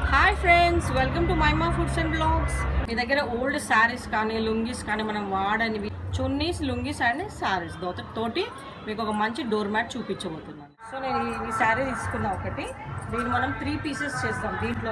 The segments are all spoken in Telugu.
hi friends welcome to Maima foods and blogs మీ దగ్గర ఓల్డ్ శారీస్ కానీ లుంగీస్ కానీ మనం వాడనివి చున్నీస్ లుంగీస్ అండ్ శారీస్ దోత తోటి మీకు ఒక మంచి డోర్ మ్యాట్ చూపించబోతున్నాను సో నేను ఈ- ఈ శారీ తీసుకున్నా ఒకటి దీన్ని మనం త్రీ పీసెస్ చేస్తాం దీంట్లో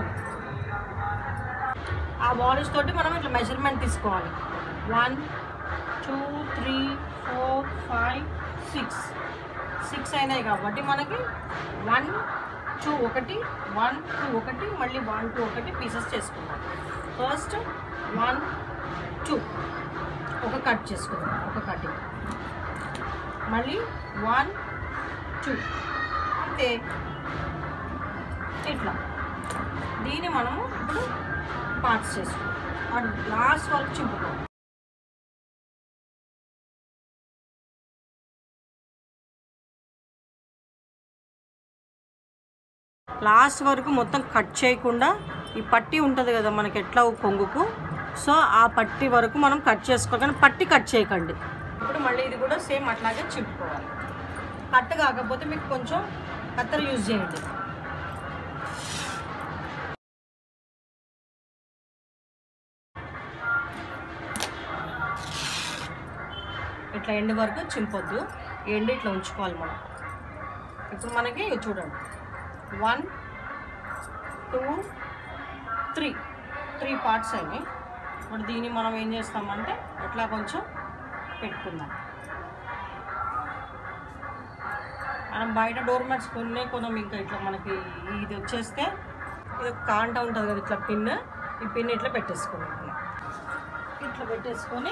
ఆ బాడీస్ తోటి మనం ఇట్లా మెజర్మెంట్ తీసుకోవాలి one two three four five six six అయినాయి కాబట్టి మనకి వన్ టూ ఒకటి వన్ టూ ఒకటి మళ్ళీ వన్ టూ ఒకటి పీసెస్ చేసుకుందాం ఫస్ట్ వన్ టూ ఒక కట్ చేసుకుందాం ఒక కటింగ్ మళ్ళీ వన్ టూ అంతే ఇట్లా దీన్ని మనము ఇప్పుడు పార్ట్స్ చేసుకుంటాం లాస్ట్ వరకు చింపుకోవాలి లాస్ట్ వరకు మొత్తం కట్ చేయకుండా ఈ పట్టి ఉంటుంది కదా మనకి ఎట్లా కొంగుకు సో ఆ పట్టి వరకు మనం కట్ చేసుకోవాలి కానీ పట్టి కట్ చేయకండి ఇప్పుడు మళ్ళీ ఇది కూడా సేమ్ అట్లాగే చింపుకోవాలి కట్ కాకపోతే మీకు కొంచెం కత్తెర యూజ్ చేయండి ఇట్లా ఎండ్ వరకు చింపొద్దు ఎండ్ ఇట్లా ఉంచుకోవాలి మనం ఇప్పుడు మనకి ఇది చూడండి one two three three parts అయినాయి ఇప్పుడు దీన్ని మనం ఏం చేస్తామంటే ఎట్లా కొంచెం పెట్టుకుందాం మనం బయట డోర్ మ్యాట్స్ కొన్నే కొనం ఇంకా ఇట్లా మనకి ఇది వచ్చేస్తే ఇది ఒక కాంట ఉంటుంది కదా ఇట్లా పిన్ ఈ పిన్ ఇట్లా పెట్టేసుకున్నాం ఇట్లా ఇట్లా పెట్టేసుకొని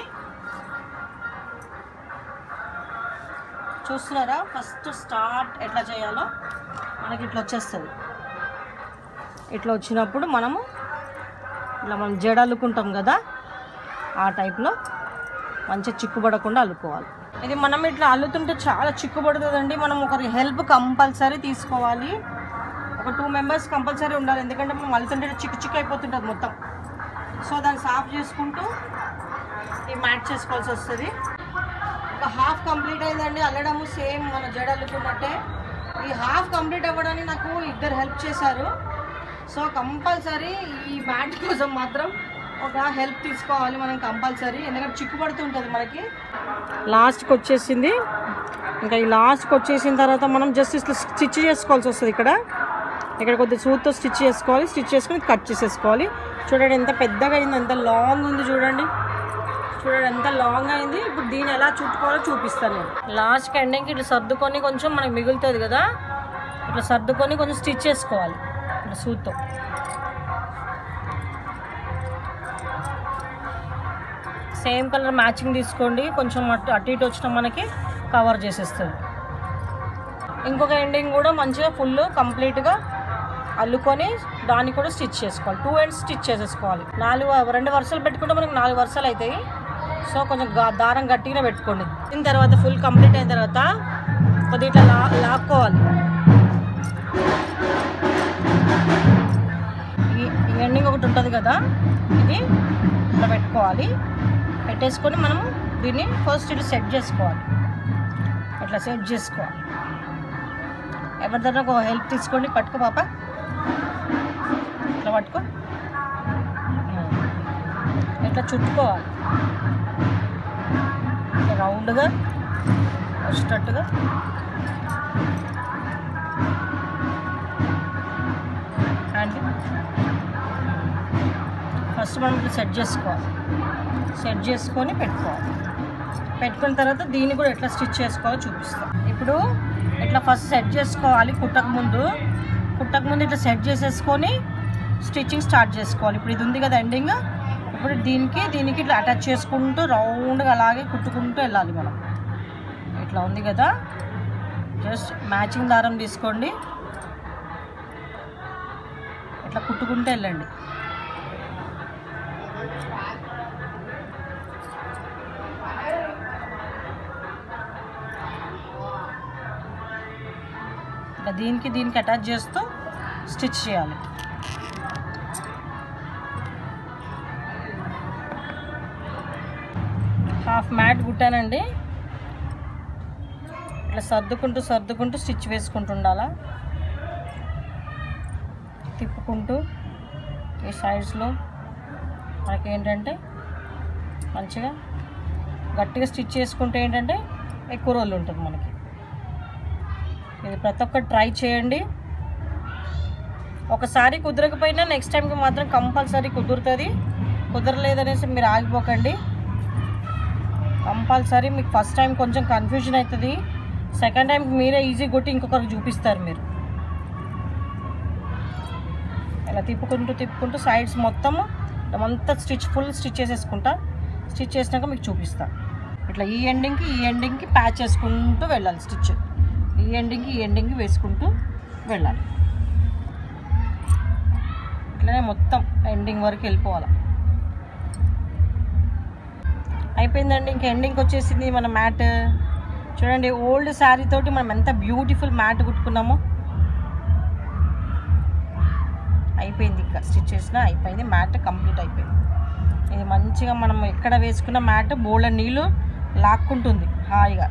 చూస్తున్నారా ఫస్ట్ స్టార్ట్ ఎట్లా చేయాలో మనకి ఇట్లా వచ్చేస్తుంది ఇట్లా వచ్చినప్పుడు మనము ఇట్లా మనం జడ అల్లుకుంటాం కదా ఆ టైప్లో మంచిగా చిక్కుపడకుండా అల్లుకోవాలి ఇది మనం ఇట్లా అల్లుతుంటే చాలా చిక్కుపడుతుందండి మనం ఒకరి హెల్ప్ కంపల్సరీ తీసుకోవాలి ఒక టూ మెంబర్స్ కంపల్సరీ ఉండాలి ఎందుకంటే మనం అల్లుతుంటే చిక్కు చిక్కు అయిపోతుంటుంది మొత్తం సో దాన్ని సాఫ్ చేసుకుంటూ ఈ మ్యాచ్ చేసుకోవాల్సి వస్తుంది ఒక హాఫ్ కంప్లీట్ అయిందండి అల్లడము సేమ్ మన జడ అల్లుకున్నట్టే ఈ హాఫ్ కంప్లీట్ అవ్వడానికి నాకు ఇద్దరు హెల్ప్ చేశారు సో కంపల్సరీ ఈ మ్యాట్ కోసం మాత్రం ఒక హెల్ప్ తీసుకోవాలి మనం కంపల్సరీ ఎందుకంటే చిక్కుపడుతుంటుంది మనకి లాస్ట్కి వచ్చేసింది ఇంకా ఈ లాస్ట్కి వచ్చేసిన తర్వాత మనం జస్ట్ ఇట్లా స్టిచ్ చేసుకోవాల్సి వస్తుంది ఇక్కడ ఇక్కడ కొద్దిగా సూత్తో స్టిచ్ చేసుకోవాలి స్టిచ్ చేసుకొని కట్ చేసేసుకోవాలి చూడండి ఎంత పెద్దగా అయింది ఎంత లాంగ్ ఉంది చూడండి చూడండి ఎంత లాంగ్ అయింది ఇప్పుడు దీన్ని ఎలా చుట్టుకోవాలో చూపిస్తాను నేను లాస్ట్కి ఎండింగ్కి ఇట్లా సర్దుకొని కొంచెం మనకి మిగులుతుంది కదా ఇట్లా సర్దుకొని కొంచెం స్టిచ్ చేసుకోవాలి ఇట్లా సూత్తో సేమ్ కలర్ మ్యాచింగ్ తీసుకోండి కొంచెం అటు అటు ఇటు వచ్చిన మనకి కవర్ చేసేస్తుంది ఇంకొక ఎండింగ్ కూడా మంచిగా ఫుల్ కంప్లీట్గా అల్లుకొని దాన్ని కూడా స్టిచ్ చేసుకోవాలి టూ ఎండ్స్ స్టిచ్ చేసేసుకోవాలి నాలుగు రెండు వరుసలు పెట్టుకుంటే మనకి నాలుగు వరుసలు అవుతాయి సో కొంచెం గా- దారం గట్టిగా పెట్టుకోండి దీని తర్వాత ఫుల్ కంప్లీట్ అయిన తర్వాత కొద్దిగా ఇట్లా లా లాక్కోవాలి ఈ ఈ ఎండింగ్ ఒకటి ఉంటుంది కదా ఇది ఇట్లా పెట్టుకోవాలి పెట్టేసుకొని మనం దీన్ని ఫస్ట్ ఇట్లా సెట్ చేసుకోవాలి ఇట్లా సెట్ చేసుకోవాలి ఎవరిదైనా ఒక హెల్ప్ తీసుకోండి పట్టుకో పాప ఇట్లా పట్టుకో ఇట్లా చుట్టుకోవాలి ఇట్లా రౌండ్గా వచ్చేటట్టుగా హ్యాండ్ ఫస్ట్ మనం ఇట్లా సెట్ చేసుకోవాలి సెట్ చేసుకొని పెట్టుకోవాలి పెట్టుకున్న తర్వాత దీన్ని కూడా ఎట్లా స్టిచ్ చేసుకోవాలో చూపిస్తాం ఇప్పుడు ఇట్లా ఫస్ట్ సెట్ చేసుకోవాలి కుట్టక ముందు కుట్టక ముందు ఇట్లా సెట్ చేసేసుకొని స్టిచ్చింగ్ స్టార్ట్ చేసుకోవాలి ఇప్పుడు ఇది ఉంది కదా ఎండింగ్ ఇప్పుడు దీనికి దీనికి ఇట్లా అటాచ్ చేసుకుంటూ రౌండ్గా అలాగే కుట్టుకుంటూ వెళ్ళాలి మనం ఇట్లా ఉంది కదా జస్ట్ మ్యాచింగ్ దారం తీసుకోండి ఇట్లా కుట్టుకుంటూ వెళ్ళండి ఇట్లా దీనికి దీనికి అటాచ్ చేస్తూ స్టిచ్ చేయాలి హాఫ్ మ్యాట్ కుట్టానండి ఇట్లా సర్దుకుంటూ సర్దుకుంటూ స్టిచ్ వేసుకుంటూ ఉండాలా తిప్పుకుంటూ ఈ సైడ్స్లో మనకి ఏంటంటే మంచిగా గట్టిగా స్టిచ్ చేసుకుంటే ఏంటంటే ఎక్కువ రోజులు ఉంటుంది మనకి ఇది ప్రతి ఒక్కటి ట్రై చేయండి ఒకసారి కుదరకపోయినా నెక్స్ట్ టైంకి మాత్రం కంపల్సరీ కుదురుతుంది కుదరలేదనేసి మీరు ఆగిపోకండి కంపల్సరీ మీకు ఫస్ట్ టైం కొంచెం కన్ఫ్యూజన్ అవుతుంది సెకండ్ టైంకి మీరే ఈజీ కొట్టి ఇంకొకరికి చూపిస్తారు మీరు ఇలా తిప్పుకుంటూ తిప్పుకుంటూ సైడ్స్ మొత్తం అంతా స్టిచ్ ఫుల్ స్టిచ్ చేసేసుకుంటా స్టిచ్ చేసినాక మీకు చూపిస్తా ఇట్లా ఈ ఎండింగ్కి ఈ ఎండింగ్కి ప్యాచ్ చేసుకుంటూ వెళ్ళాలి స్టిచ్ ఈ ఎండింగ్కి ఈ ఎండింగ్కి వేసుకుంటూ వెళ్ళాలి ఇట్లనే మొత్తం ఎండింగ్ వరకు వెళ్ళిపోవాలి అయిపోయిందండి ఇంక ఎండింగ్కి వచ్చేసింది మన మ్యాట్ చూడండి ఓల్డ్ శారీ తోటి మనం ఎంత బ్యూటిఫుల్ మ్యాట్ కుట్టుకున్నామో అయిపోయింది ఇంకా స్టిచ్ చేసిన అయిపోయింది మ్యాట్ కంప్లీట్ అయిపోయింది ఇది మంచిగా మనం ఎక్కడ వేసుకున్న మ్యాట్ బోళ్ళ నీళ్ళు లాక్కుంటుంది హాయిగా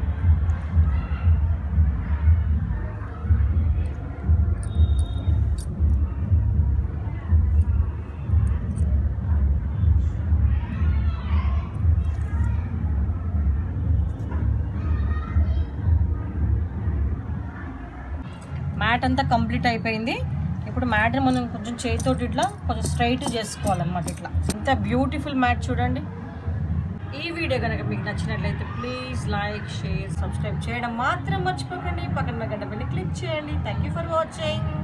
మ్యాట్ అంతా కంప్లీట్ అయిపోయింది ఇప్పుడు మ్యాట్ని మనం కొంచెం చేతితోటి ఇట్లా కొంచెం స్ట్రైట్ చేసుకోవాలన్నమాట ఇట్లా ఇంత బ్యూటిఫుల్ మ్యాట్ చూడండి ఈ వీడియో కనుక మీకు నచ్చినట్లయితే ప్లీజ్ లైక్ షేర్ సబ్స్క్రైబ్ చేయడం మాత్రం మర్చిపోకండి పక్కన గంట పైన క్లిక్ చేయండి థ్యాంక్ యూ ఫర్ వాచింగ్